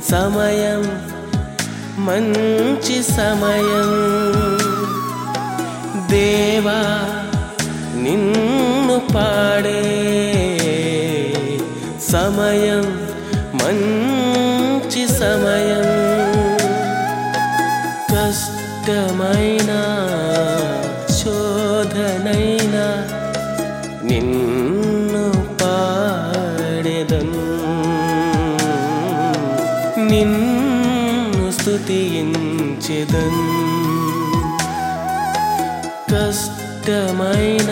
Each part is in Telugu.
సమయం మంచి సమయం దేవా నిన్ను పాడే సమయం మంచి సమయం కష్టమైన శోధనైనా నిన్ను పాడెదన్ నిన్ను స్తుతించెదన్ కష్టమైన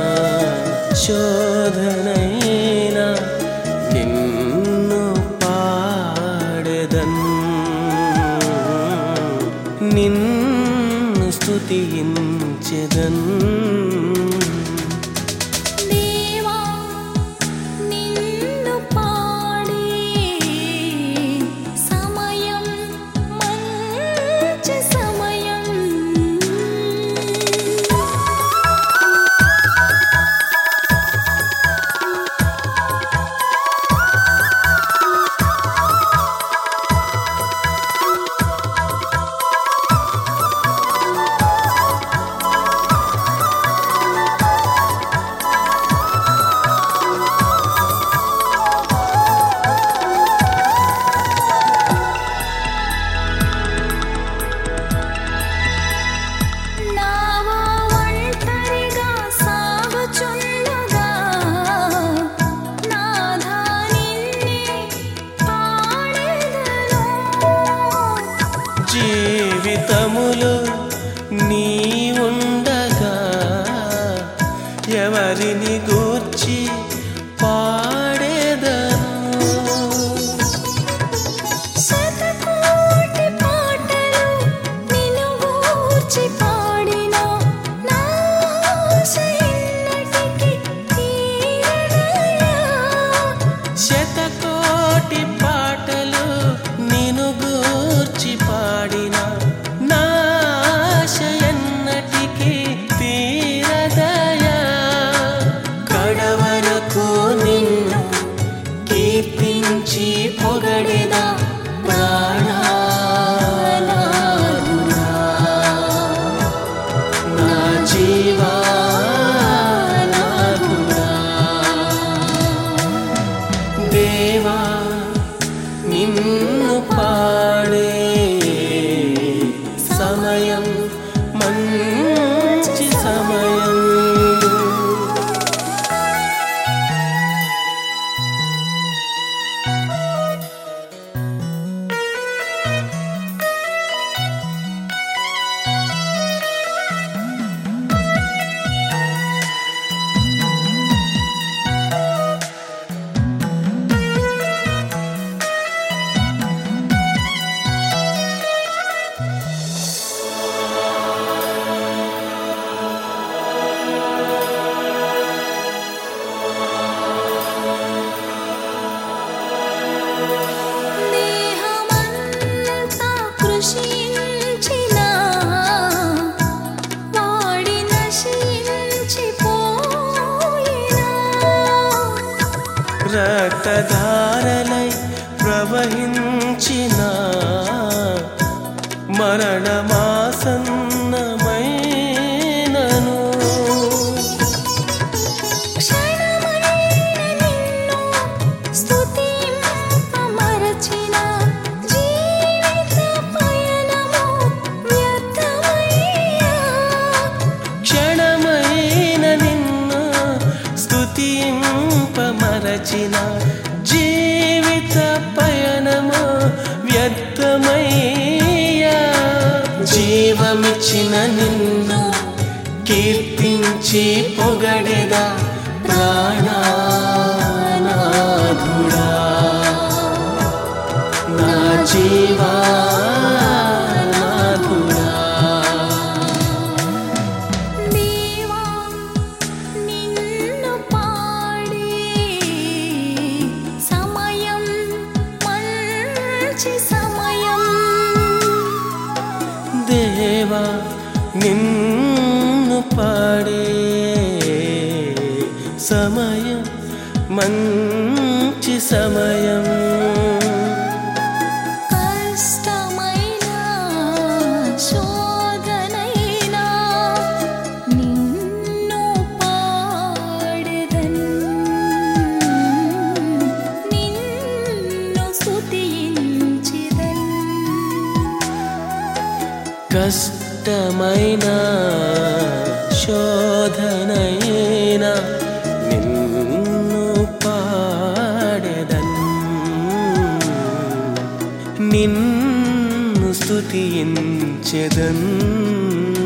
శోధనైనా నిన్ను పాడెదన్ నిన్ను స్తుతించెదన్ దేవా నిన్ను పాడే సమయం మంచి సమయం నావా ఒంటరిగా సాగుచుండగా నాథా నిన్నే పాడెదను జీవితములో నీ ఉండగా ఎవరిని గూర్చి పాడేదను శతకోటి పాటలు నిన్ను గూర్చి పాడినా నా ఆశ ఎన్నటికీ తీరదయా శతకోటి పాటలు నిను గూర్చి పాడిన నాశ ఎన్నటికీ తీరదయా కడవరకు నిన్ను కీర్తించి పొగడెదా ప్రాణానాథుడా. నా జీవా దేవా నిన్ను పాడే సమయం మంచి సమయం దేహమంతా కృషించినా వాడి నశించిపోయినా రక్తధారలై ప్రవహించిన మరణమాసన్నమైనను క్షణమైన నిన్ను స్తుతింపమరచిన జీవిత పయనము వ్యర్థమయ్యా క్షణమైన నిన్ను స్తుతింపమరచిన జీవిత పయనము వ్యర్థమయ్యా జీవమిచ్చిన నిన్ను కీర్తించి పొగడెదా ప్రాణానాథుడా నా జీవా దేవా నిన్ను పాడే సమయం మంచి సమయం దేవా నిన్ను పాడే సమయం మంచి సమయం కష్టమైన శోధనయేన నిన్ను పాడెదన్ నిన్ను స్తుతించెదన్